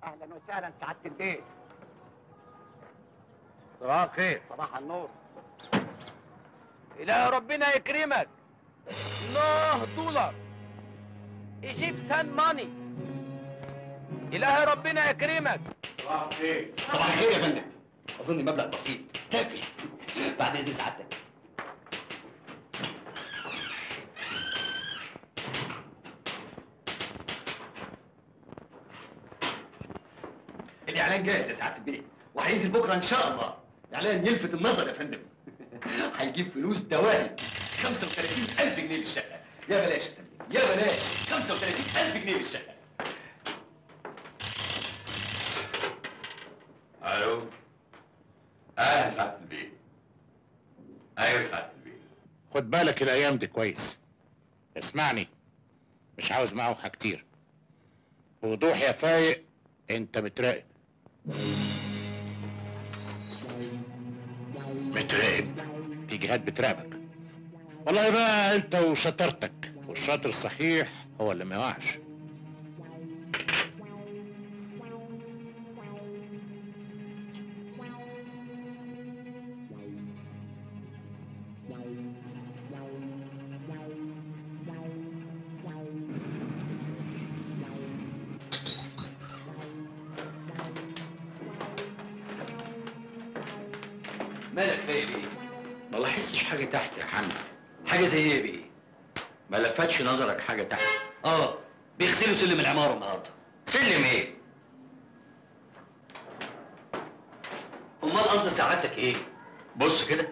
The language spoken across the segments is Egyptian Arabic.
اهلا وسهلا سعاده البيت صباح الخير صباح النور إله ربنا يكرمك الله دولار ايجيبسان ماني إله ربنا يكرمك صباح الخير صباح الخير يا فندم اظن مبلغ بسيط كافي بعد اذن سعادتك الاعلان جاهز يا سعاده البيت وهينزل بكره ان شاء الله اعلان يلفت النظر يا فندم هيجيب فلوس دواهي 35000 جنيه للشقه يا بلاش يا فندم يا بلاش 35000 جنيه للشقه الو اهلا سعاده البيت ايوه سعاده البيت خد بالك الايام دي كويس اسمعني مش عاوز معوحة كتير بوضوح يا فايق انت متراقب متراقب في جهات بتراقبك والله بقى انت وشطارتك والشاطر الصحيح هو اللي ما يقعش مالك فايق ايه؟ ما لاحظتش حاجة تحت يا حمد حاجة زي ايه بيه؟ ما لفتش نظرك حاجة تحت؟ اه بيغسلوا سلم العمارة النهاردة سلم ايه؟ امال قصد سعادتك ايه؟ بص كده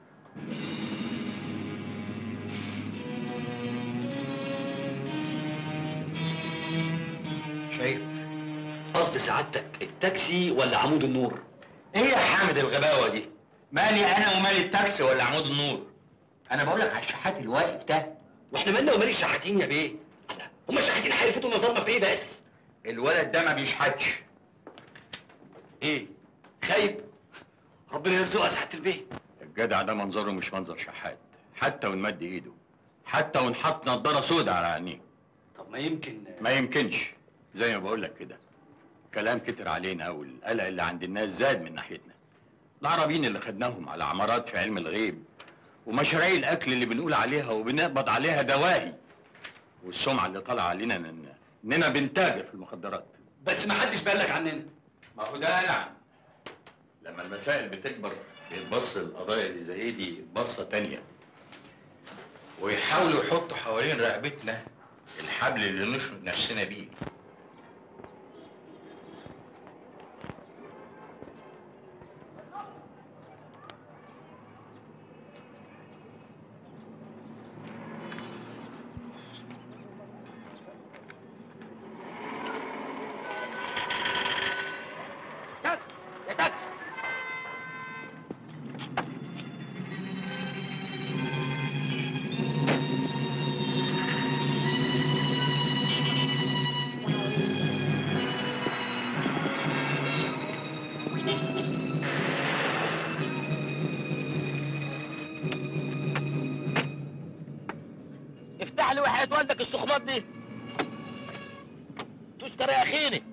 شايف؟ قصد سعادتك التاكسي ولا عمود النور؟ ايه يا حامد الغباوه دي مالي انا ومالي التاكسي ولا عمود النور انا بقول لك على الشحات الواقف ده واحنا مالنا ومال الشحاتين يا بيه؟ الله، هما الشحاتين هيلفتوا نظرنا في ايه بس؟ الولد ده ما بيشحتش ايه؟ خايب؟ ربنا يرزقها سعادة البيه الجدع ده منظره مش منظر شحات حتى وان مد ايده حتى وان حط نضاره سودا على عينيه طب ما يمكن ما يمكنش زي ما بقول لك كده كلام كتر علينا والقلق اللي عند الناس زاد من ناحيتنا العربيين اللي خدناهم على عمارات في علم الغيب ومشاريع الاكل اللي بنقول عليها وبنقبض عليها دواهي والسمعه اللي طالعه علينا إن- اننا بنتاجر في المخدرات بس ما حدش بلغ عننا ما هو ده نعم لما المسائل بتكبر بيتبص القضايا اللي زي دي بصه تانية ويحاولوا يحطوا حوالين رقبتنا الحبل اللي نشرب نفسنا بيه تاكسي يا تاكسي افتح لي وحياة والدك السخمات دي تشكر يا اخيني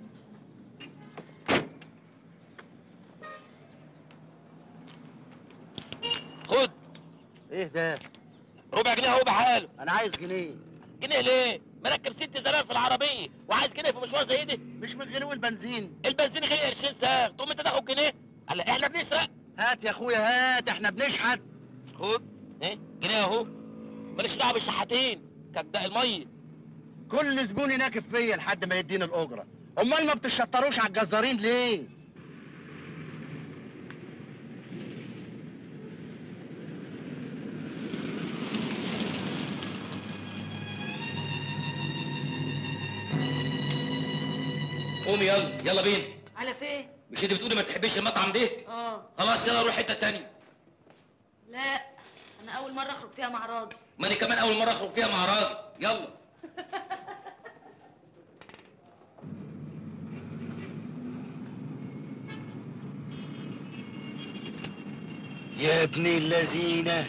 خد ايه ده ربع جنيه اهو بحاله انا عايز جنيه جنيه ليه؟ مركب ست زرار في العربية وعايز جنيه في مشوار زي ده مش من غلو البنزين البنزين غير قرشين ساغ تقوم انت تاخد جنيه؟ قال احنا بنسرق هات يا اخويا هات احنا بنشحت خد ايه جنيه اهو ماليش دعوه بالشحاتين كجداء الميه كل زبون يناكف فيا لحد ما يديني الاجره امال ما بتشطروش على الجزارين ليه قومي يلا يلا بينا على فين؟ مش انت بتقولي ما تحبيش المطعم ده اه خلاص يلا روح حته تانية لا انا اول مره اخرج فيها مع راجل ما انا كمان اول مره اخرج فيها مع راجل يلا يا ابن اللذينه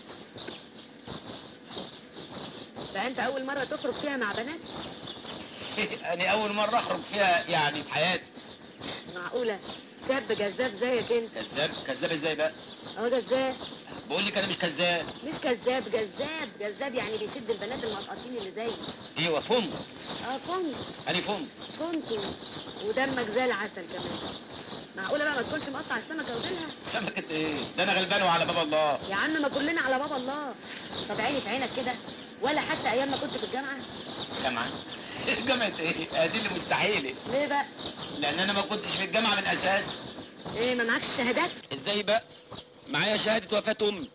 ده انت اول مره تخرج فيها مع بنات انا اول مره اخرج فيها يعني في حياتي معقولة شاب جذاب زيك انت كذاب كذاب ازاي بقى اهو جذاب بقول لك انا مش كذاب مش كذاب جذاب جذاب يعني بيشد البنات المقاطين اللي زيي ايوه فم اه كنت انا فم كنت ودمك زي العسل كمان معقولة بقى ما تكونش مقطع السمكة وديلها سمكة ايه ده انا غلبان وعلى باب الله يا عم ما كلنا على باب الله طب عيني في عينك كده ولا حتى ايام ما كنت في الجامعة جامعة جامعة ايه هذه اللي مستحيلة ليه بقى لان انا ما كنتش في الجامعة من اساس ايه ما معكش شهادات ازاي بقى معايا شهادة وفاة امي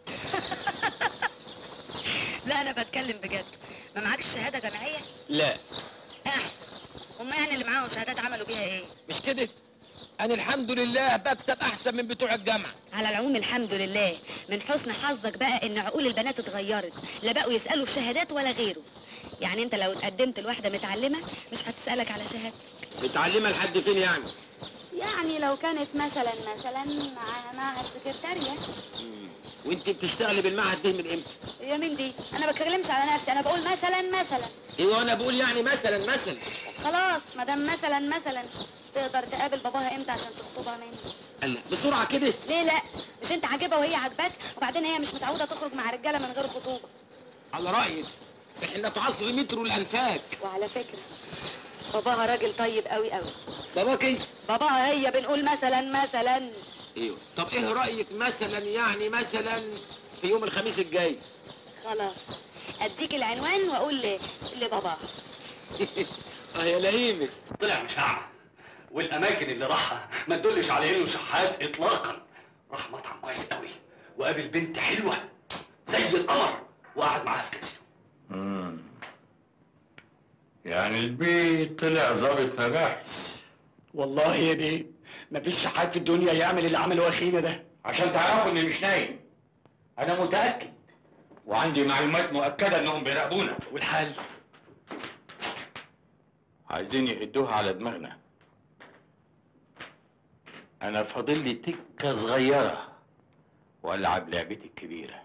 لا انا بتكلم بجد ما معكش شهادة جامعية لا احسن هما يعني اللي معاهم شهادات عملوا بيها ايه مش كده انا الحمد لله بكسب احسن من بتوع الجامعة على العموم الحمد لله من حسن حظك بقى ان عقول البنات اتغيرت لا بقوا يسالوا شهادات ولا غيره يعني انت لو اتقدمت لواحده متعلمه مش هتسالك على شهاده متعلمة لحد فين يعني يعني لو كانت مثلا مثلا مع معهد سكرتاريه وانت بتشتغلي بالمعهد ده من امتى هي مين دي انا ما بتكلمش على نفسي انا بقول مثلا مثلا ايوه انا بقول يعني مثلا مثلا خلاص ما دام مثلا مثلا تقدر تقابل باباها امتى عشان تخطبها مني قال بسرعة كده ليه لا مش انت عاجبها وهي عاجباك وبعدين هي مش متعوده تخرج مع رجاله من غير خطوبه على رأيك احنا في عصر مترو الانفاك وعلى فكره باباها راجل طيب قوي قوي باباك ايه باباها هي بنقول مثلا مثلا ايوه طب ايه رأيك مثلا يعني مثلا في يوم الخميس الجاي خلاص اديك العنوان واقول ل- لباباها اه يا لئيمة طلع مش اعمى والاماكن اللي راحها ما تدلش على انه شحات اطلاقا راح مطعم كويس قوي وقابل بنت حلوه زي القمر وقعد معاها في كاسينو مم. يعني البيت طلع ظابط مباحث والله يا بيه مفيش شحات في الدنيا يعمل اللي عمله اخينا ده عشان تعرفوا اني مش نايم انا متاكد وعندي معلومات مؤكده انهم بيراقبونا والحل عايزين يهدوها على دماغنا انا فاضل لي تكه صغيره والعب لعبتي الكبيره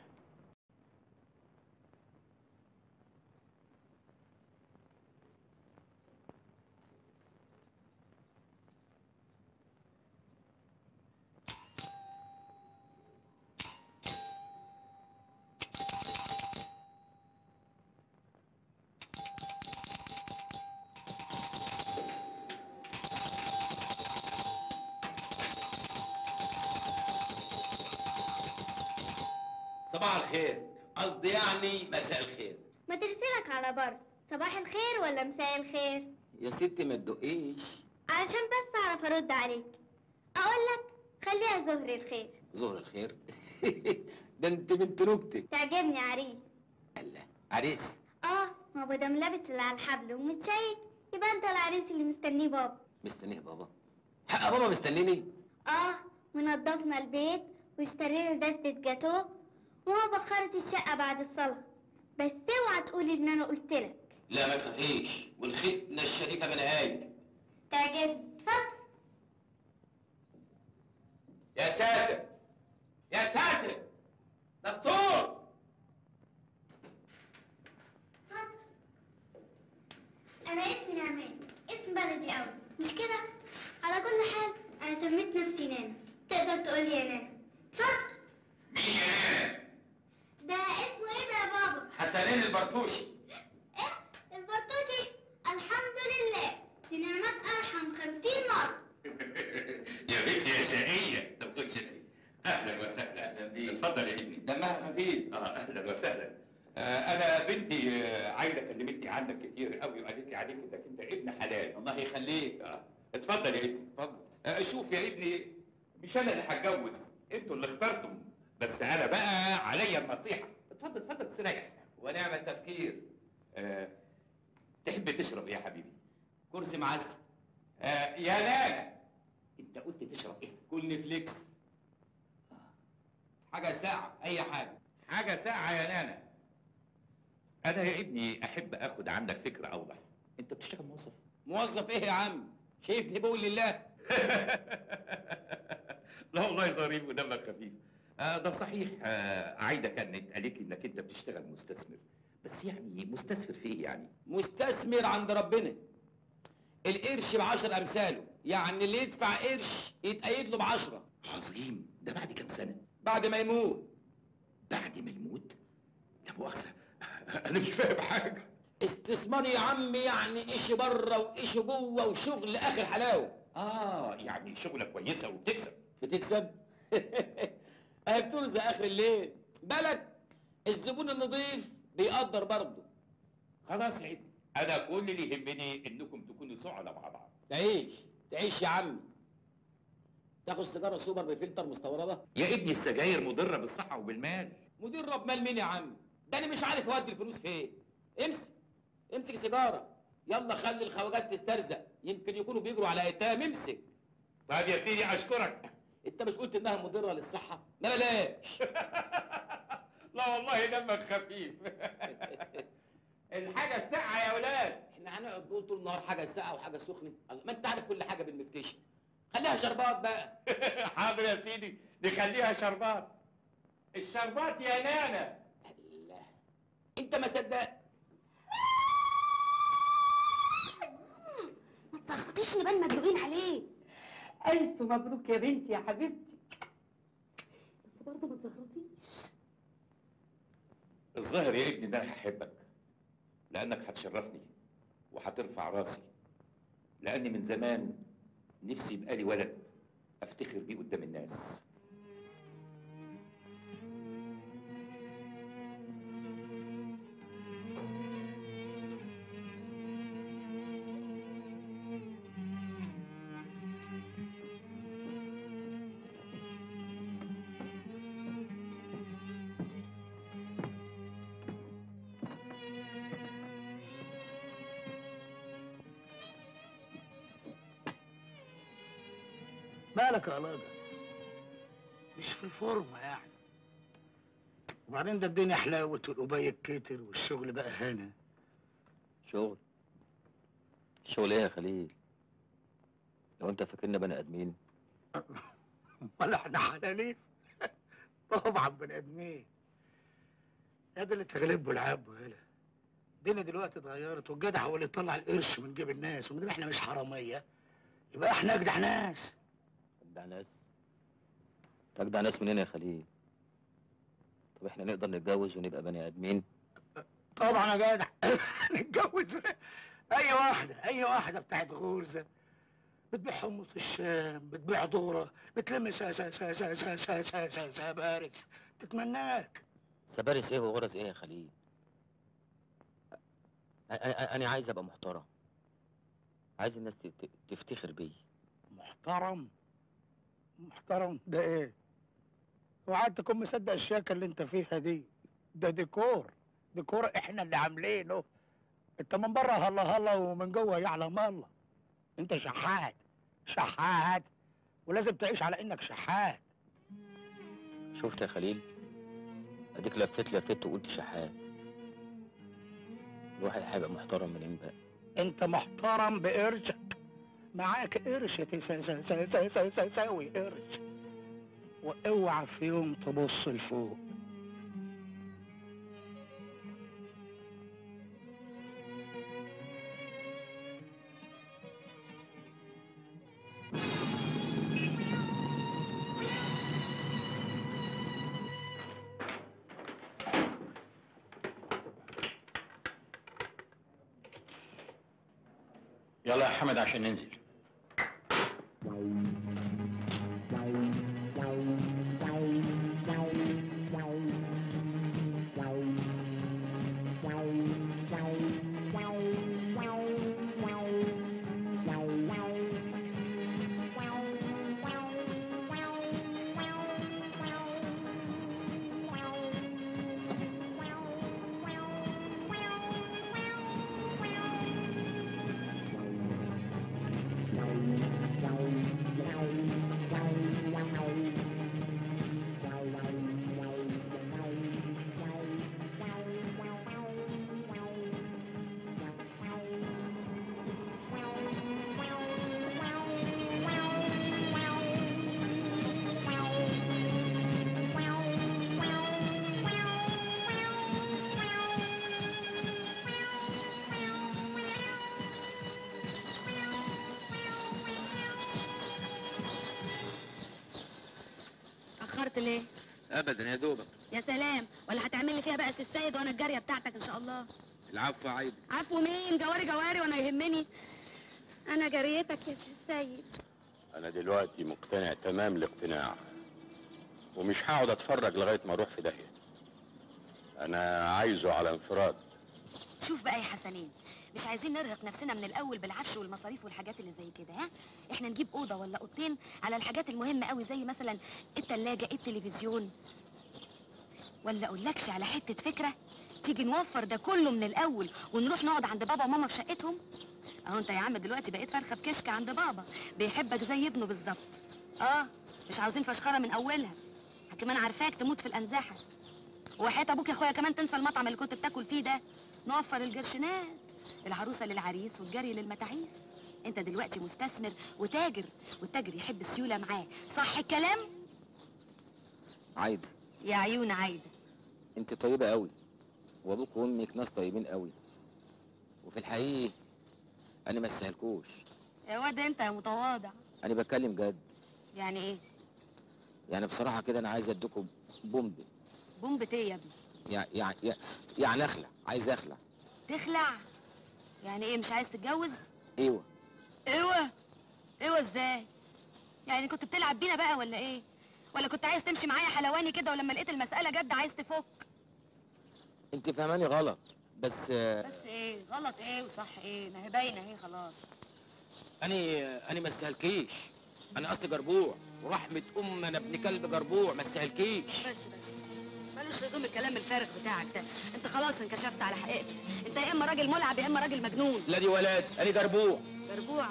صباح الخير قصدي يعني مساء الخير ما ترسلك على بر صباح الخير ولا مساء الخير يا ستي ما تدقيش علشان بس اعرف ارد عليك اقول لك خليها ظهر الخير ظهر الخير ده انت بنت نكتة تعجبني عريس الله عريس اه ما هو دام لابس اللي على الحبل ومتشيك يبقى انت العريس اللي مستنيه بابا مستنيه بابا حق بابا مستنيني اه ونضفنا البيت واشترينا دستة جاتوه وما بخرت الشقة بعد الصلاة بس اوعى تقولي ان انا قلت لك لا ما تخافيش والختنة الشريفة من هاي تعجبني اتفضل يا ساتر يا ساتر دستور انا اسمي نعمان اسم بلدي قوي مش كده على كل حال انا سميت نفسي نانا تقدر تقول لي يا نانا اتفضل مين يا نانا ده اسمه ايه ده يا بابا حسنين البرتوشي ايه البرتوشي الحمد لله دي نعمات ارحم خمسين مرة يا بنت يا شقيه طب خش اهلا وسهلا اهلا بيك اتفضل يا ابني دمها خفيف اه اهلا وسهلا آه انا بنتي آه، عايده كلمتني عنك كتير قوي وقالت لي عليك انك انت ابن حلال الله يخليك آه. اتفضل يا ابني اتفضل آه شوف يا ابني مش انا اللي هتجوز انتوا اللي اخترتم بس انا بقى عليا النصيحه اتفضل اتفضل استريح ونعم التفكير آه تحب تشرب ايه يا حبيبي كرسي معسل آه يا نانا انت قلت تشرب ايه كل فليكس حاجة ساعة أي حاجة حاجه ساعه يا نانا انا يا ابني احب اخد عندك فكره اوضح انت بتشتغل موظف موظف إيه يا عم؟ شايفني بقول لله لا والله ظريف ودمك خفيف آه ده صحيح آه عايده كانت قالت لي انك انت بتشتغل مستثمر بس يعني مستثمر في ايه يعني مستثمر عند ربنا القرش بعشر امثاله يعني اللي يدفع قرش يتقيد له بعشرة عظيم ده بعد كام سنه بعد ما يموت بعد ما يموت لا مؤاخذه انا مش فاهم حاجه استثمار يا عم يعني ايش بره وايش جوه وشغل اخر حلاوه اه يعني شغله كويسه وبتكسب بتكسب اهي بترزق اخر الليل بالك الزبون النظيف بيقدر برضه خلاص يا ابني انا كل اللي يهمني انكم تكونوا سعداء مع بعض تعيش تعيش يا عم تاخد سيجاره سوبر بفلتر مستورده يا ابني السجاير مضره بالصحه وبالمال مدير رب مال مين يا عم ده انا مش عارف اودي الفلوس فين امسك امسك سيجاره يلا خلي الخواجات تسترزق يمكن يكونوا بيجروا على ايتام امسك طيب يا سيدي اشكرك انت مش قلت انها مضره للصحه لا بلاش لا والله دمك خفيف الحاجه الساقعه يا ولاد احنا هنقعد نقول طول النهار حاجه ساقعه وحاجه سخنه الله، ما انت عارف كل حاجه بالمفتشي خليها شربات بقى حاضر يا سيدي نخليها شربات الشربات يا نانا الله انت ما صدقت ما تسخطيش نبان مدلوقين عليه ألف مبروك يا بنتي يا حبيبتي بس برضه ما تزغرطيش الظاهر يا ابني ان انا هحبك لانك هتشرفني وهترفع راسي لاني من زمان نفسي يبقى لي ولد افتخر بيه قدام الناس مالك يا لاجة مش في الفورمة يعني وبعدين ده الدنيا حلاوة والقبية كتر والشغل بقى هنا شغل شغل ايه يا خليل لو انت فاكرنا بني ادمين ولا احنا حلاليف طبعا بني ادمين هذا اللي تغلبه العب هلا الدنيا دلوقتي اتغيرت والجدع هو اللي يطلع القرش من جيب الناس ومن احنا مش حراميه يبقى احنا اجدع ناس تجدع ناس تجدع ناس منين يا خليل طب احنا نقدر نتجوز ونبقى بني ادمين طبعا يا جدع نتجوز اي واحده اي واحده بتاعت غرزه بتبيع حمص الشام بتبيع ذره بتلم سا سا سا سا سا سا سا سا سا بارك تتمناك سبارس ايه وغرز ايه يا خليل أ- أ- انا عايز ابقى محترم عايز الناس ت- ت- تفتخر بيا محترم محترم ده ايه وقعدت تكون مصدق الشياكه اللي انت فيها دي ده ديكور ديكور احنا اللي عاملينه انت من بره هلا هلا ومن جوه يعلم الله انت شحات شحات ولازم تعيش على انك شحات شفت يا خليل اديك لفيت لفيت وقلت شحات الواحد هيبقى محترم منين بقى انت محترم بقرشك معاك قرش تسا- سا- سا- سا- سا- سا- ساوي قرش واوعى في يوم تبص لفوق يلا يا حمد عشان ننزل Wow. اتاخرت ليه ابدا يا دوبك يا سلام ولا هتعمل لي فيها بقى سي السيد وانا الجاريه بتاعتك ان شاء الله العفو يا عايده عفو مين جواري جواري وانا يهمني انا جاريتك يا سي السيد انا دلوقتي مقتنع تمام الاقتناع ومش هقعد اتفرج لغايه ما اروح في داهيه انا عايزه على انفراد شوف بقى يا حسنين مش عايزين نرهق نفسنا من الاول بالعفش والمصاريف والحاجات اللي زي كده ها احنا نجيب اوضه ولا اوضتين على الحاجات المهمه قوي زي مثلا التلاجة التلفزيون ولا اقولكش على حته فكره تيجي نوفر ده كله من الاول ونروح نقعد عند بابا وماما في شقتهم اهو انت يا عم دلوقتي بقيت فرخه بكشك عند بابا بيحبك زي ابنه بالظبط اه مش عاوزين فشخره من اولها كمان عارفاك تموت في الانزاحه وحياة ابوك يا اخويا كمان تنسى المطعم اللي كنت بتاكل فيه ده نوفر الجرشنات العروسه للعريس والجري للمتاعيس انت دلوقتي مستثمر وتاجر والتاجر يحب السيوله معاه صح الكلام عايده يا عيون عايده انت طيبه قوي وابوك وامك ناس طيبين قوي وفي الحقيقه انا ما استاهلكوش يا واد انت يا متواضع انا بتكلم جد يعني ايه يعني بصراحه كده انا عايز اديكم بومب بومبة ايه يا ابني يعني يعني يعني اخلع عايز اخلع تخلع يعني ايه مش عايز تتجوز ايوه ايوه ايوه ازاي يعني كنت بتلعب بينا بقى ولا ايه ولا كنت عايز تمشي معايا حلواني كده ولما لقيت المسألة جد عايز تفك انت فهماني غلط بس آه، بس ايه غلط ايه وصح ايه ما هي باينة اهي خلاص انا انا ما استاهلكيش انا اصلي جربوع ورحمه ام انا ابن كلب جربوع ما استاهلكيش بس بس ملوش لزوم الكلام الفارغ بتاعك ده انت خلاص انكشفت على حقيقتك انت يا اما راجل ملعب يا اما راجل مجنون لا دي ولاد انا جربوع برجوع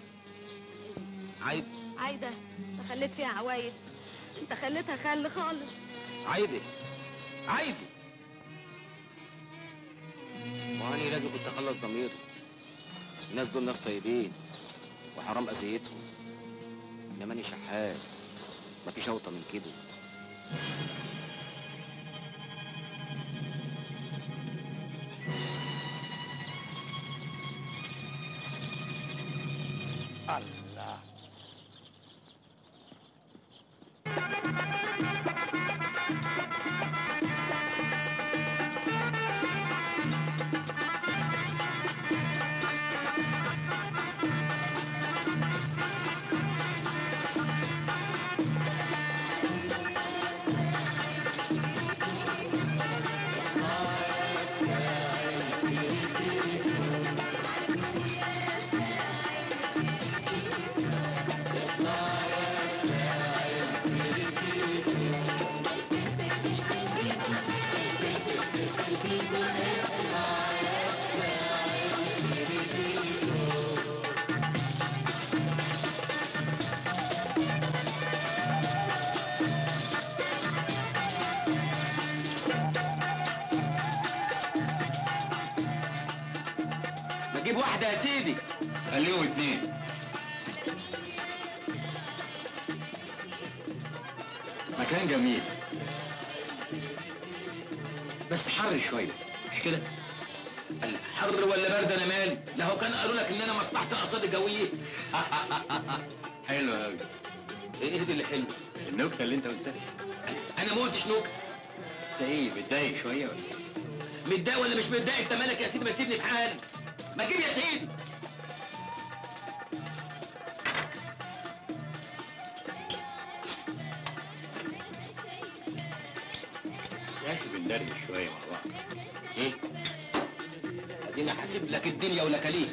عايده عايدة انت خليت فيها عوايد انت خليتها خل خالص عايده عايده واني لازم كنت اخلص ضميري الناس دول ناس طيبين وحرام اذيتهم انما اني شحات مفيش اوطى من كده الله ما تجيب واحده يا سيدي خليهم اتنين مكان جميل بس حر شويه مش كده حر ولا برد انا مالي لا هو كان قالوا لك ان انا مصلحه الارصاد الجويه حلو قوي ايه دي اللي حلو النكته اللي انت قلتها انا ما قلتش نكته انت ايه متضايق شويه ولا ايه؟ متضايق ولا مش متضايق انت مالك يا سيدي ما تسيبني في حالي ما تجيب يا سيدي يا اخي بندردش شويه مع بعض ايه ادينا حاسب لك الدنيا ولا كليه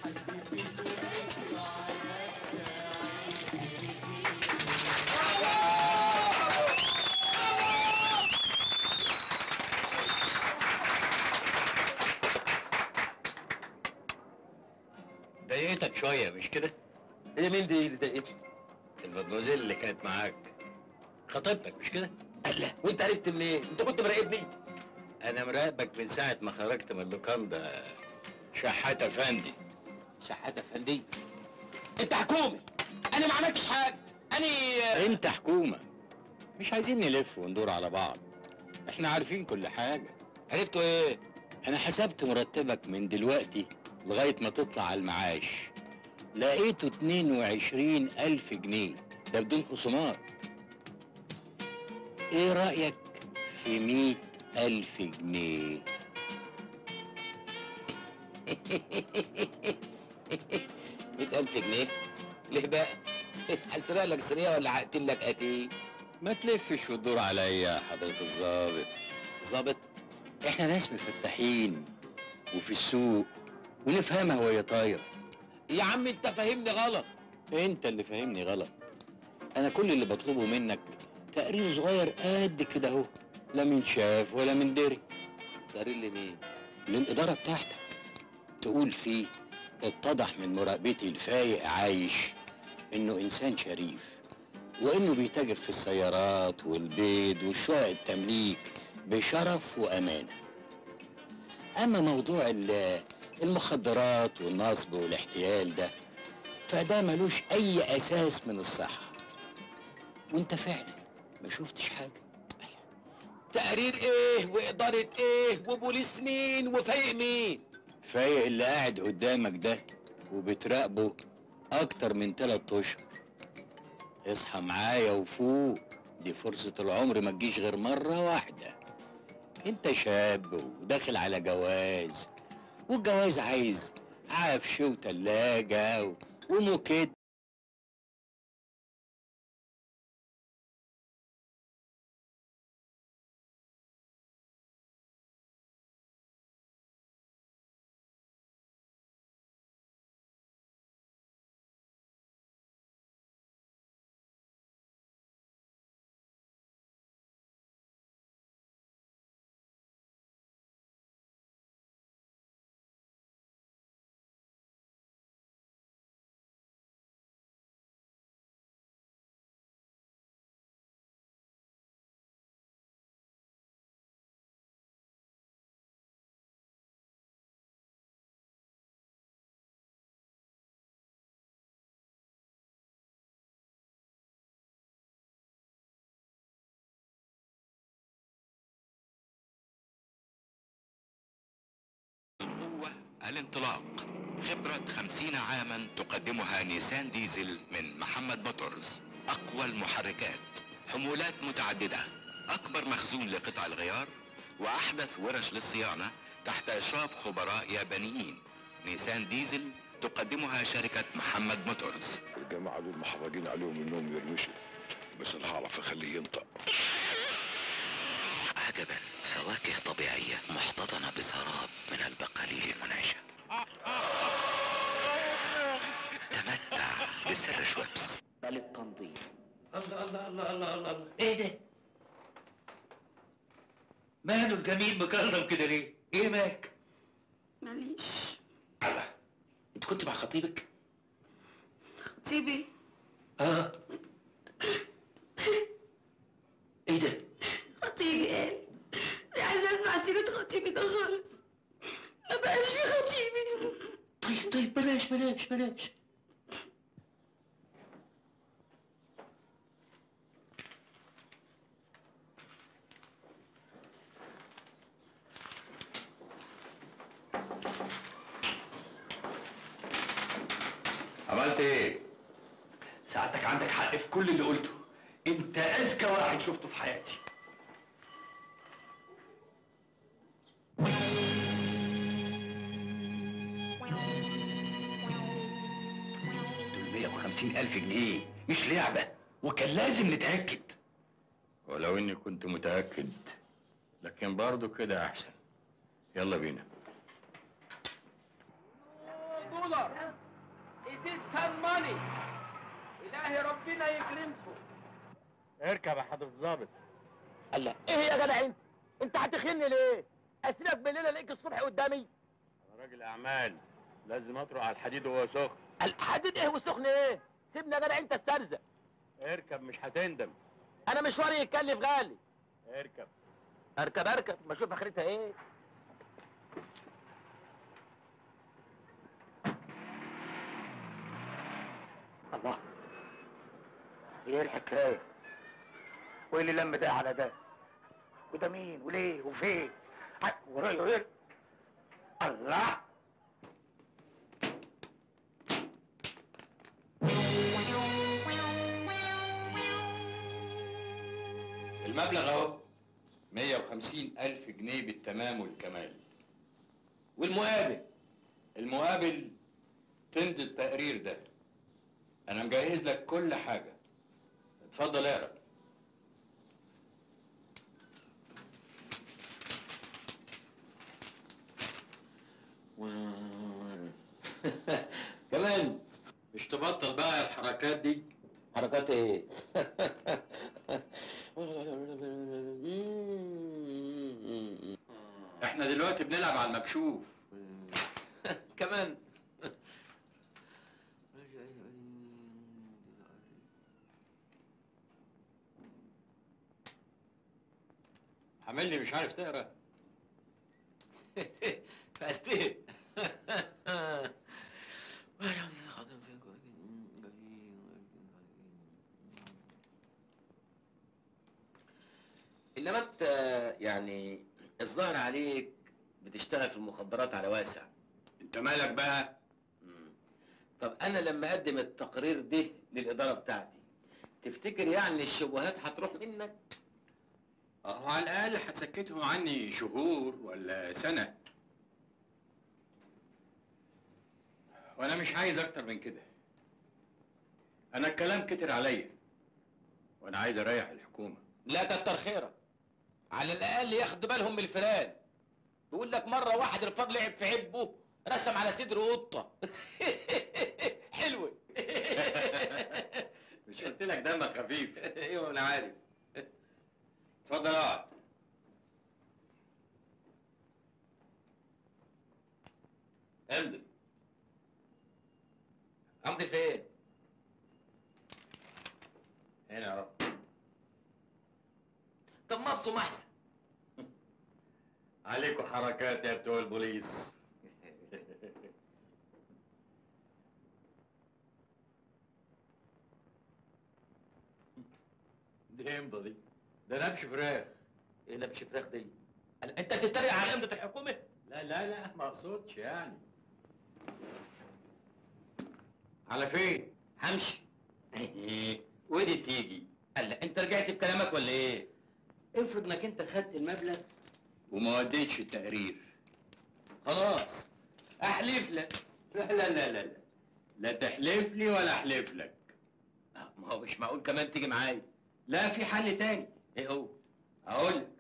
ضايقتك شويه مش كده؟ ايه مين دي اللي ضايقتك المدموزيل اللي كانت معاك خطيبتك مش كده؟ الله وانت عرفت منين انت كنت مراقبني انا مراقبك من ساعه ما خرجت من اللوكاندا شحات افندي شحاته فندي انت حكومي انا ما عملتش حاجه انا انت حكومه مش عايزين نلف وندور على بعض احنا عارفين كل حاجه عرفتوا ايه انا حسبت مرتبك من دلوقتي لغايه ما تطلع على المعاش لقيته 22 الف جنيه ده بدون خصومات ايه رأيك في مية ألف جنيه مئة ألف جنيه ليه بقى؟ هسرق لك سرية ولا هقتل لك قتيل؟ ما تلفش وتدور عليا يا حضرة الظابط ظابط احنا ناس مفتحين وفي السوق ونفهمها وهي طايرة يا عم انت فاهمني غلط انت اللي فاهمني غلط انا كل اللي بطلبه منك تقرير صغير قد كده اهو لا من شاف ولا من دري تقرير لمين؟ للإدارة بتاعتك تقول فيه اتضح من مراقبتي الفايق عايش إنه إنسان شريف وإنه بيتاجر في السيارات والبيض والشقق التمليك بشرف وأمانة أما موضوع ال- المخدرات والنصب والاحتيال ده فده ملوش أي أساس من الصحة وأنت فعلا ما شفتش حاجة تقرير ايه وإدارة ايه وبوليس مين وفايق مين؟ فايق اللي قاعد قدامك ده وبتراقبه اكتر من تلات اشهر اصحى معايا وفوق دي فرصة العمر ما تجيش غير مرة واحدة انت شاب وداخل على جواز والجواز عايز عفش وتلاجة و- وموكيت القوة الانطلاق خبرة خمسين عاما تقدمها نيسان ديزل من محمد موتورز أقوى المحركات حمولات متعددة أكبر مخزون لقطع الغيار وأحدث ورش للصيانة تحت إشراف خبراء يابانيين نيسان ديزل تقدمها شركة محمد موتورز الجماعة دول محرجين عليهم انهم يرمشوا بس انا هعرف اخليه ينطق عجبا فواكه طبيعية محتضنة بسراب من البقاليل المنعشة تمتع بسر شويبس بل التنظيم الله الله الله الله الله الله ايه ده؟ ماله الجميل مكرم كده ليه؟ ايه مالك؟ ماليش الله انت كنت مع خطيبك؟ خطيبي اه ايه ده؟ خطيبي قال مش عايزة اسمع سيرة خطيبي ده خالص ما بقاش في خطيبي طيب طيب بلاش بلاش بلاش عملت ايه؟ سعادتك عندك حق في كل اللي قلته انت اذكى واحد شفته في حياتي دول 150 ألف جنيه مش لعبة وكان لازم نتأكد ولو اني كنت متأكد لكن برضه كده احسن يلا بينا دولار يزيد سام ماني الهي ربنا يكرمكم اركب يا حضرة الظابط الله ايه يا جدع انت انت هتخني ليه اسيبك بالليل الاقيك الصبح قدامي انا راجل اعمال لازم اطرق على الحديد وهو سخن الحديد ايه والسخن ايه سيبني يا جدع انت استرزق اركب مش هتندم انا مشواري يتكلف غالي اركب اركب اركب ما اشوف اخرتها ايه الله ايه الحكايه وايه اللي لم ده على ده وده مين وليه وفين ع- ورايه ايه الله المبلغ اهو 150 ألف جنيه بالتمام والكمال والمقابل المقابل تمضي التقرير ده أنا مجهز لك كل حاجة اتفضل اقرا كمان مش تبطل بقى الحركات دي حركات ايه؟ احنا دلوقتي بنلعب على المكشوف كمان عامل لي مش عارف تقرا فاستهل انما انت يعني الظاهر عليك بتشتغل في المخدرات على واسع انت مالك بقى طب انا لما اقدم التقرير ده للاداره بتاعتي تفتكر يعني الشبهات هتروح منك اهو على الاقل هتسكتهم عني شهور ولا سنه وانا مش عايز اكتر من كده انا الكلام كتر عليا وانا عايز اريح الحكومه لا كتر خيرك على الاقل ياخدوا بالهم من الفيران يقول لك مره واحد الفار لعب في عبه رسم على صدره قطه حلوه مش قلت لك دمك خفيف ايوه انا عارف اتفضل اقعد امضي امضي فين؟ هنا اهو طب ما ابصم احسن عليكم حركات يا بتوع البوليس دي امضى دي ده نبش فراخ ايه نبش فراخ دي؟ قال- انت بتتريق على امضه الحكومه؟ لا لا لا ما اقصدش يعني على فين؟ همشي ودي تيجي قال لا انت رجعت في كلامك ولا ايه؟ افرض انك انت خدت المبلغ وما وديتش التقرير خلاص احلف لك لا لا لا لا لا لا تحلف لي ولا احلف لك ما هو مش معقول كمان تيجي معايا لا في حل تاني ايه هو؟ اقول لك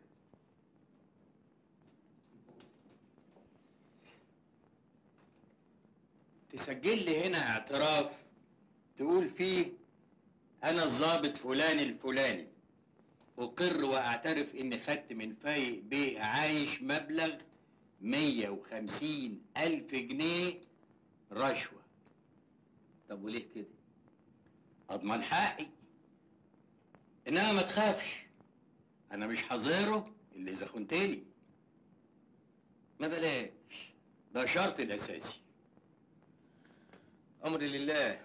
تسجل لي هنا اعتراف تقول فيه انا الضابط فلان الفلاني اقر واعترف اني خدت من فايق بيه عايش مبلغ 150 الف جنيه رشوه طب وليه كده؟ اضمن حقي انما ما تخافش انا مش حظيره اللي اذا خنت لي ما بلاش ده شرط الاساسي امري لله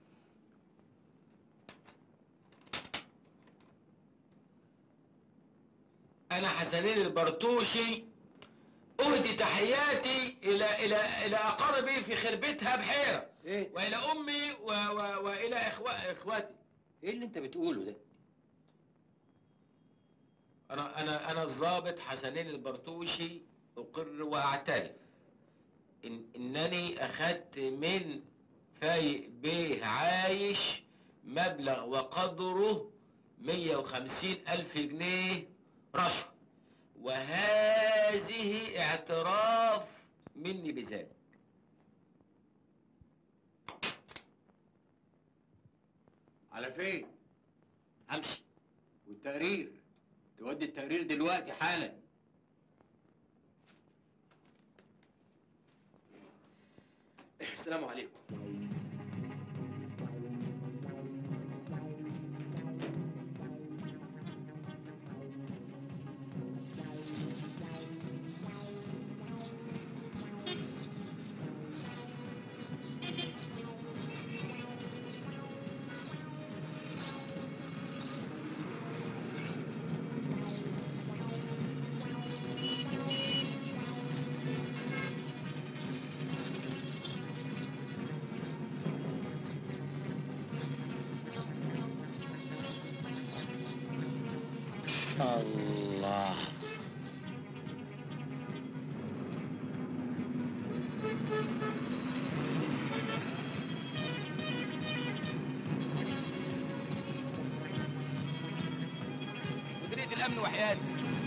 انا حسنين البرتوشي اهدي تحياتي الى الى الى اقاربي في خربتها بحيره ايه والى امي و و والى إخوة اخواتي ايه اللي انت بتقوله ده انا انا انا الضابط حسنين البرتوشي اقر واعترف إن انني اخذت من فايق بيه عايش مبلغ وقدره 150 ألف جنيه رشوة وهذه اعتراف مني بذلك على فين امشي والتقرير تودي التقرير دلوقتي حالا السلام عليكم الله مديرية الأمن وحياتي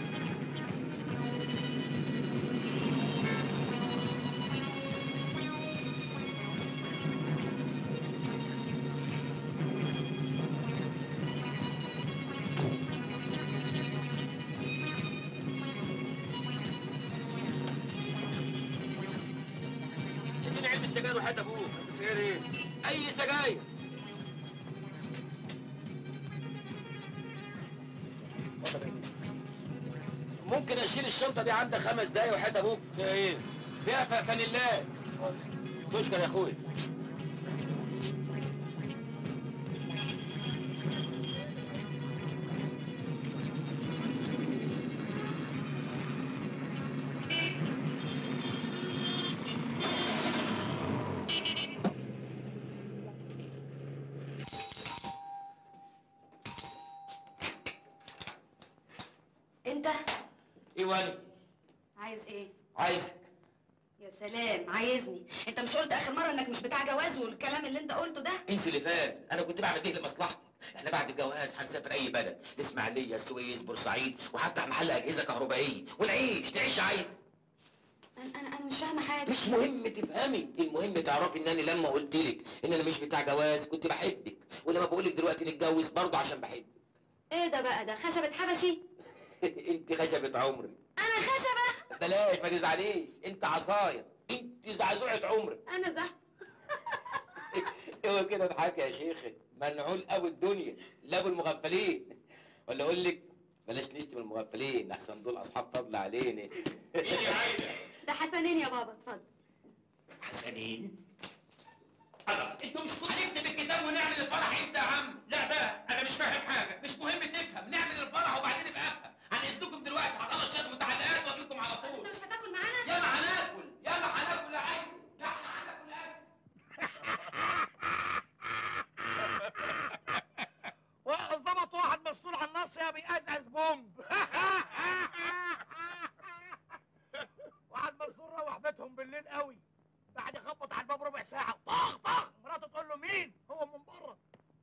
اديني علبة سجاير وحياة أبوك سجاير إيه؟ أي سجاير ممكن اشيل الشنطه دي عندك خمس دقايق وحياة ابوك فيها ايه؟ فيها ف- فانيلات تشكر يا اخويا انت ايه واني؟ عايز ايه عايزك يا سلام عايزني انت مش قلت اخر مره انك مش بتاع جواز والكلام اللي انت قلته ده انسى اللي فات انا كنت بعمل ايه لمصلحتك احنا بعد الجواز هنسافر اي بلد الاسماعيليه السويس بورسعيد وهفتح محل اجهزه كهربائيه ونعيش نعيش عايز انا انا انا مش فاهمه حاجه مش مهم تفهمي المهم تعرفي ان انا لما قلت لك ان انا مش بتاع جواز كنت بحبك ولما بقول لك دلوقتي نتجوز برضه عشان بحبك ايه ده بقى ده خشبة حبشي انت خشبة عمري انا خشبة بلاش ما تزعليش انت عصايه انت زعزوعة عمري انا زح هو كده اضحك يا شيخي منعول قوي الدنيا لا ابو المغفلين ولا اقول لك بلاش نشتم المغفلين احسن دول اصحاب فضل علينا ده حسنين يا بابا اتفضل حسنين انتوا مش هنكتب الكتاب ونعمل الفرح امتى يا عم؟ لا بقى انا مش فاهم حاجه مش مهم تفهم نعمل الفرح وبعدين ابقى افهم هنقصدكم دلوقتي هخلص شويه متعلقات واجي لكم على طول انت مش هتاكل معانا يلا هناكل يلا هناكل يا عيني لا احنا هناكل اكل ظبط واحد مسؤول عن النصر بيقزقز بومب واحد مسؤول روح بيتهم بالليل قوي بعد يخبط على الباب ربع ساعة طخ طخ مراته تقول له مين؟ هو من بره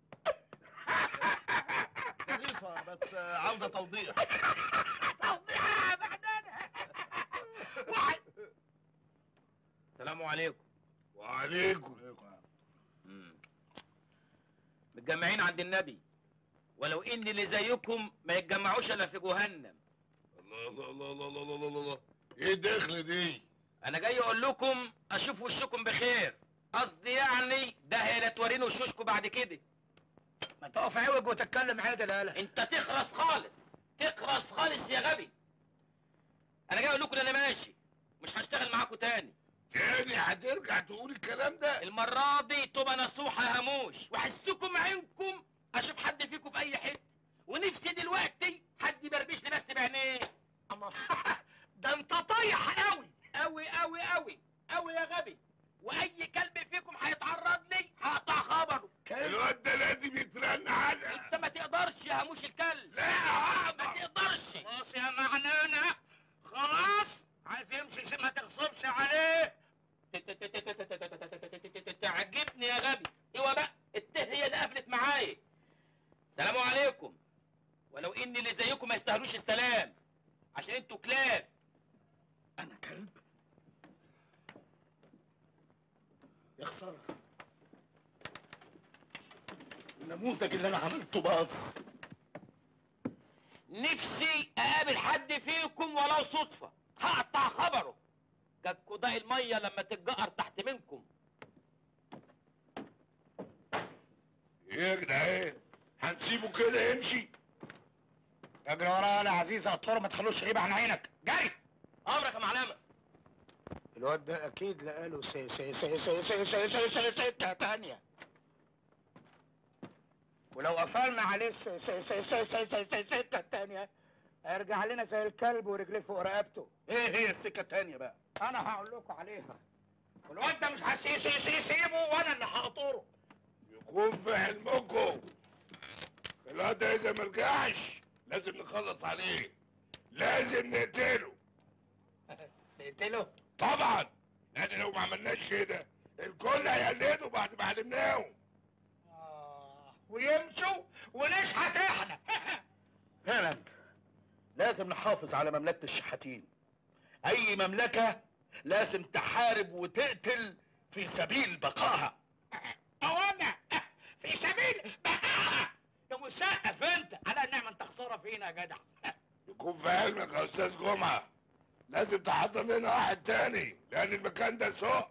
ظريفة بس عاوزة توضيح توضيح بعدين واحد السلام عليكم وعليكم مم. متجمعين عند النبي ولو ان اللي زيكم ما يتجمعوش الا في جهنم الله الله الله الله الله الله الله الله ايه الدخل دي؟ انا جاي اقول لكم اشوف وشكم بخير قصدي يعني ده هي لا توريني وشوشكم بعد كده ما تقف عوج وتتكلم عادل يالا انت تخرس خالص تخرس خالص يا غبي انا جاي اقول لكم ان انا ماشي مش هشتغل معاكم تاني تاني هترجع تقول الكلام ده؟ المرة دي تبقى نصوحة هموش وحسكم عينكم اشوف حد فيكم في اي حتة ونفسي دلوقتي حد يبربش لي بس بعينيه ده انت طايح قوي قوي قوي قوي قوي يا غبي واي كلب فيكم هيتعرض لي هقطع خبره الواد ده لازم يترن علقة انت ما تقدرش يا هموش الكلب لا ما تقدرش خلاص يا معنانا خلاص عايز يمشي ما تغصبش عليه تعجبني يا غبي ايوه بقى الته هي اللي قفلت معايا سلام عليكم ولو ان اللي زيكم ما يستاهلوش السلام عشان انتوا كلاب انا كلب يا خساره النموذج اللي انا عملته باظ نفسي اقابل حد فيكم ولو صدفه هقطع خبره كالكوداء الميه لما تتجقر تحت منكم ايه يا جدعان؟ هنسيبه كده يمشي؟ اجري ورايا يا عزيز اطهر ما تخلوش غيب عن عينك جري امرك يا معلمه الواد ده اكيد لقاله سي سي سي سي سي سي سي سي سكه تانية ولو قفلنا عليه سي سي سي سي سي سي سي سكه تانية هيرجع لنا زي الكلب ورجليه فوق رقبته ايه هي السكه التانية بقى انا هقول لكم عليها والواد ده مش هسي سي سي سيبه وانا اللي هقطره يكون في علمكم الواد ده اذا مرجعش لازم نخلص عليه لازم نقتله نقتله طبعا يعني لو ما عملناش كده الكل هيقلدوا بعد ما علمناهم ويمشوا ونشحت احنا فعلا لازم نحافظ على مملكة الشحاتين أي مملكة لازم تحارب وتقتل في سبيل بقائها او انا في سبيل بقاها يا مسقف انت على النعمه انت خساره فينا يا جدع يكون في علمك يا استاذ جمعه لازم تحضر لنا واحد تاني لان المكان ده سوق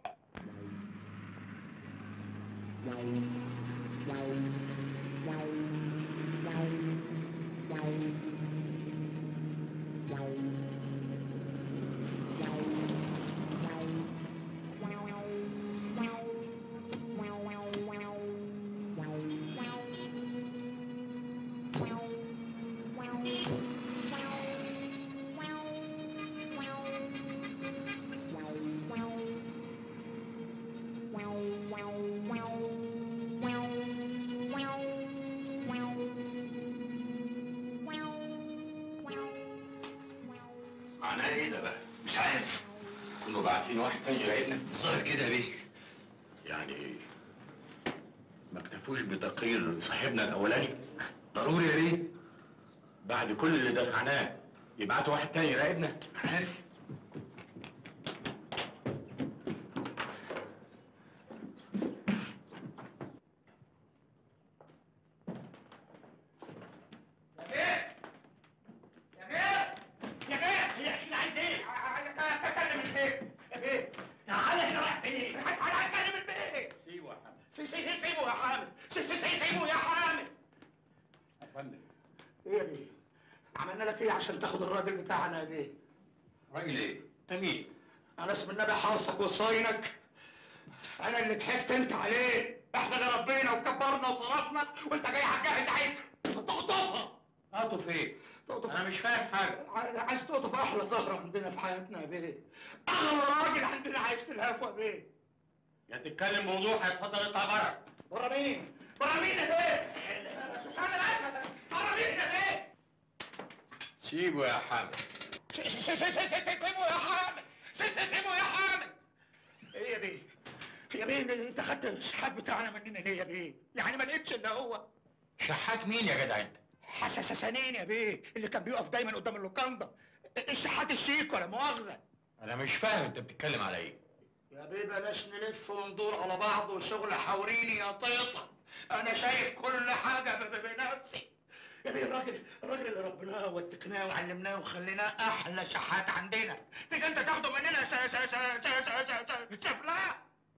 معناه ايه ده بقى؟ مش عارف كنا باعتين واحد تاني يراقبنا الظاهر كده يا بيه يعني ما اكتفوش بتقرير صاحبنا الاولاني ضروري يا بيه بعد كل اللي دفعناه يبعتوا واحد تاني يراقبنا عارف يا بيه هي احنا عايز ايه؟ اتكلم البيت يا بيه يا علي احنا رايحين انا اتكلم البيت سيبه يا حامد سيبه يا حامد سيبه يا حامد يا فندم ايه يا بيه؟ عملنا لك ايه عشان تاخد الراجل بتاعنا يا بيه؟ راجل ايه؟ انت مين؟ انا اسم النبي حارسك وصاينك انا اللي ضحكت انت عليه احنا اللي ربينا وكبرنا وصرفنا وانت جاي هتجهز عيد تقطفها اقطف ايه؟ تقطف انا مش فاهم حاجه عايز تقطف احلى زهره عندنا في حياتنا يا بيه اغلى راجل عندنا عايش في الهفوه يا بيه يا تتكلم موضوع هيتفضل اطلع بره بره مين؟ بره مين يا بيه؟ استنى بس بره مين يا بيه؟ سيبه يا حامد سيبه يا حامد سيبه يا حامد ايه يا بيه؟ يا بيه انت خدت الشحات بتاعنا مننا ليه يا بيه؟ يعني ما لقيتش الا هو شحات مين يا جدع انت؟ حساسسانين يا بيه اللي كان بيقف دايما قدام اللوكاندا الشحات الشيك ولا مؤاخذه انا مش فاهم انت بتتكلم على ايه؟ يا بيه بلاش نلف وندور على بعض وشغل حوريني يا طيطة أنا شايف كل حاجة ب- ب- بنفسي يا بيه الراجل الراجل اللي ربناه واتقناه وعلمناه وخليناه أحلى شحات عندنا تيجي أنت تاخده مننا س- س- س- س- س- س- سفلاه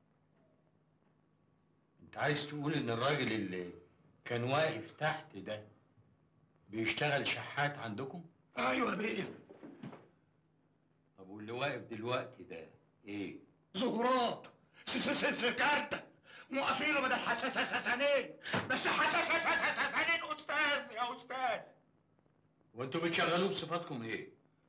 انت عايز تقول ان الراجل اللي كان واقف تحت ده بيشتغل شحات عندكم؟ أيوة يا بيه طب واللي واقف دلوقتي ده ايه؟ زهرات س- س- س- سكارتة موقفينه بدل حساسسانين بس حساسسانين أستاذ يا أستاذ وانتوا بتشغلوه بصفاتكم ايه؟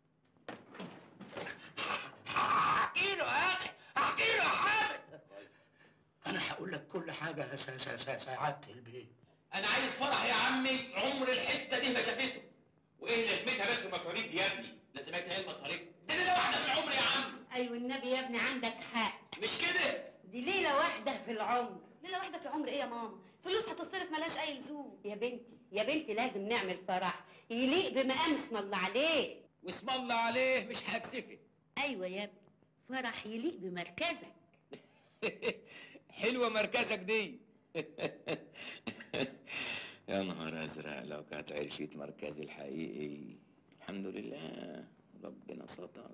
احكي له يا اخي احكي له يا حامد انا هقول لك كل حاجه يا سا- سا- سا- سعاده البيت انا عايز فرح يا عمي عمر الحته دي ما شافته وايه لازمتها بس المصاريف دي يا ابني لازمتها ايه المصاريف دي ليله واحده في العمر يا عم ايوه النبي يا ابني عندك حق مش كده دي ليله واحده في العمر ليله واحده في العمر ايه يا ماما فلوس هتصرف ملهاش اي لزوم يا بنتي يا بنتي لازم نعمل فرح يليق بمقام اسم الله عليه واسم الله عليه مش هكسفك ايوه يا ابني فرح يليق بمركزك حلوه مركزك دي يا نهار ازرق لو كانت عرشت مركزي الحقيقي الحمد لله ربنا ستر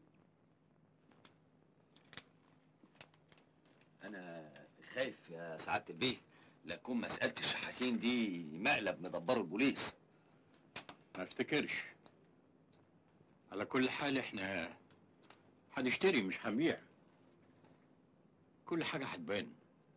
انا خايف يا سعاده البيه لا تكون مساله الشحاتين دي مقلب مدبره البوليس ما افتكرش على كل حال احنا هنشتري مش هنبيع كل حاجة هتبان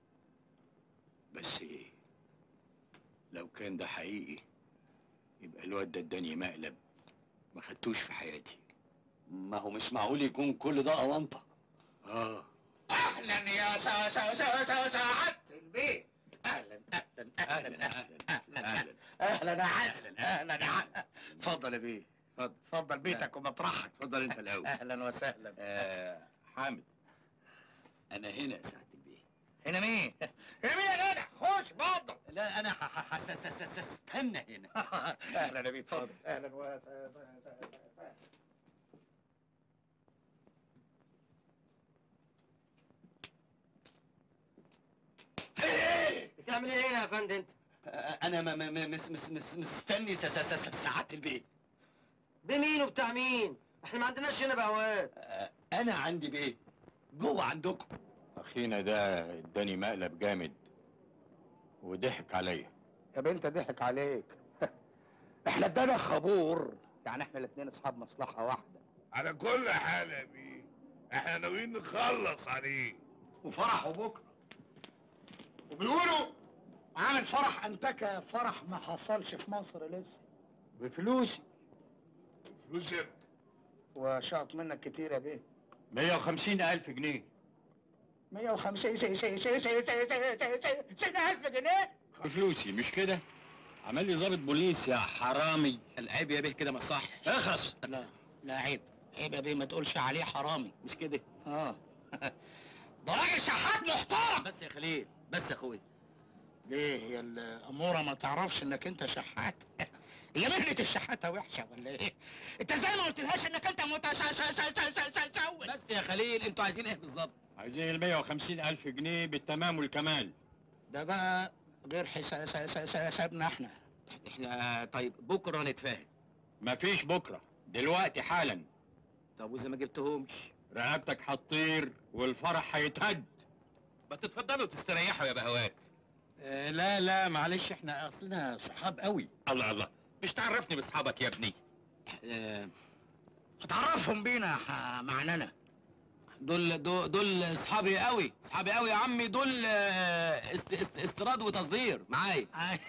بس ايه لو كان ده حقيقي يبقى الواد ده اداني مقلب ما خدتوش في حياتي ما هو مش معقول يكون كل ده اونطه اه اهلا يا سا سا سا سا سعاده البيت اهلا اهلا اهلا اهلا اهلا اهلا اهلا يا حسن اهلا يا حسن اتفضل يا بيه اتفضل اتفضل بيتك ومطرحك اتفضل انت الاول اهلا وسهلا آه حامد انا هنا يا سعاده البيه هنا مين؟ هنا مين يا جدع؟ خش اتفضل لا انا استنى هنا اهلا يا بيه اتفضل اهلا وسهلا بتعمل ايه هنا يا فندم انت؟ انا م- م- م- مس مس مس مستني س- س- س- سعاده البيت بمين وبتاع مين؟ احنا ما عندناش هنا بهوات انا عندي بيه جوه عندكم اخينا ده اداني مقلب جامد وضحك عليا يا بنت ضحك عليك احنا ادانا خبور يعني احنا الاثنين اصحاب مصلحه واحده على كل حال يا بيه احنا ناويين نخلص عليه وفرحه بكره وبيقولوا عامل فرح انتكه فرح ما حصلش في مصر لسه بفلوسي فلوسك وشاط منك كتير يا بيه 150 الف جنيه 150 سي سي سي سي سي سي ألف جنيه بفلوسي مش كده عمل لي ضابط بوليس يا حرامي العيب يا بيه كده ما صح اخرس لا لا عيب عيب يا بيه ما تقولش عليه حرامي مش كده اه ده راجل شحات محترم بس يا خليل بس يا اخويا ليه هي الاموره ما تعرفش انك انت شحات هي مهنه الشحاته وحشه ولا ايه انت زي ما قلتلهاش انك انت متسول بس يا خليل انتوا عايزين ايه بالظبط عايزين ال 150 الف جنيه بالتمام والكمال ده بقى غير حسابنا احنا احنا طيب بكره نتفاهم مفيش بكره دلوقتي حالا طب واذا ما جبتهمش رقبتك هتطير والفرح هيتهد ما تتفضلوا تستريحوا يا بهوات آه لا لا معلش احنا اصلنا صحاب قوي الله الله مش تعرفني باصحابك يا ابني آه، هتعرفهم بينا ح- معنانا دول دول دول اصحابي قوي اصحابي قوي يا عمي دول آه، است است استيراد وتصدير معايا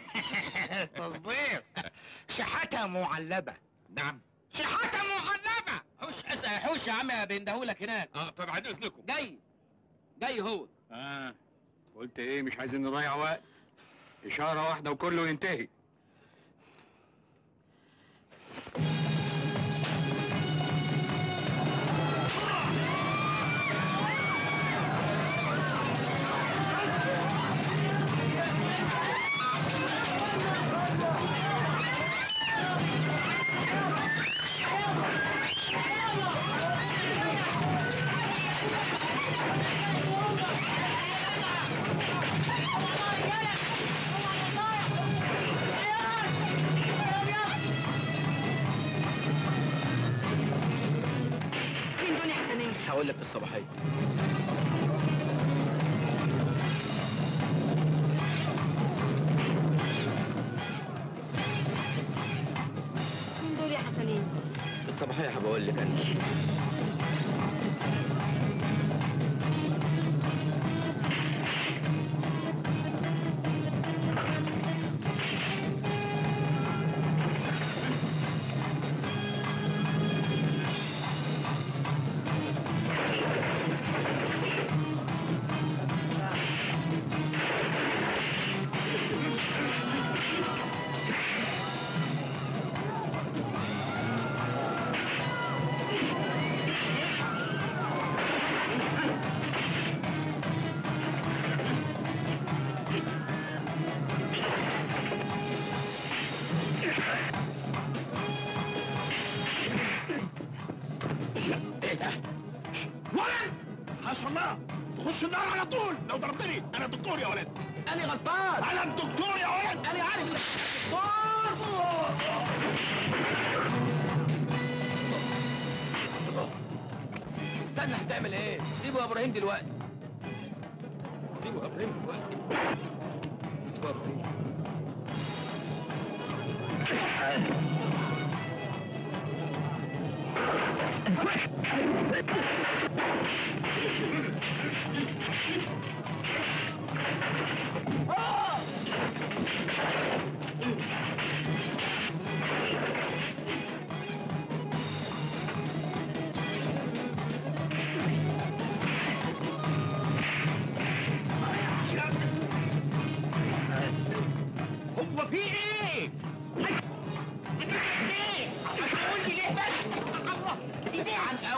تصدير شحاته معلبه نعم شحاته معلبه حوش اسال حوش يا عم بيندهولك هناك اه طب بعد اذنكم جاي جاي هو اه قلت ايه مش عايزين نضيع وقت اشاره واحده وكله ينتهي مين دول يا حسنية؟ هقول لك في الصباحيه مين دول يا حسنية؟ في الصباحيه هبقول لك انا ولد حاشا الله تخش النار على طول لو ضربتني انا دكتور يا ولد انا غلطان انا الدكتور يا ولد انا عارف إنك استنى هتعمل ايه سيبه يا ابراهيم دلوقتي سيبه يا ابراهيم دلوقتي سيبه يا ابراهيم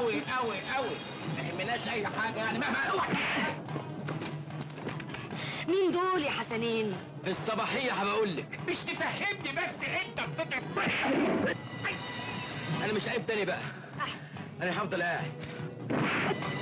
قوي قوي قوي ما يهمناش اي حاجه يعني مهما اوعى مين دول يا حسنين الصباحية هبقول لك مش تفهمني بس انت بتكبر انا مش قايم تاني بقى انا هفضل قاعد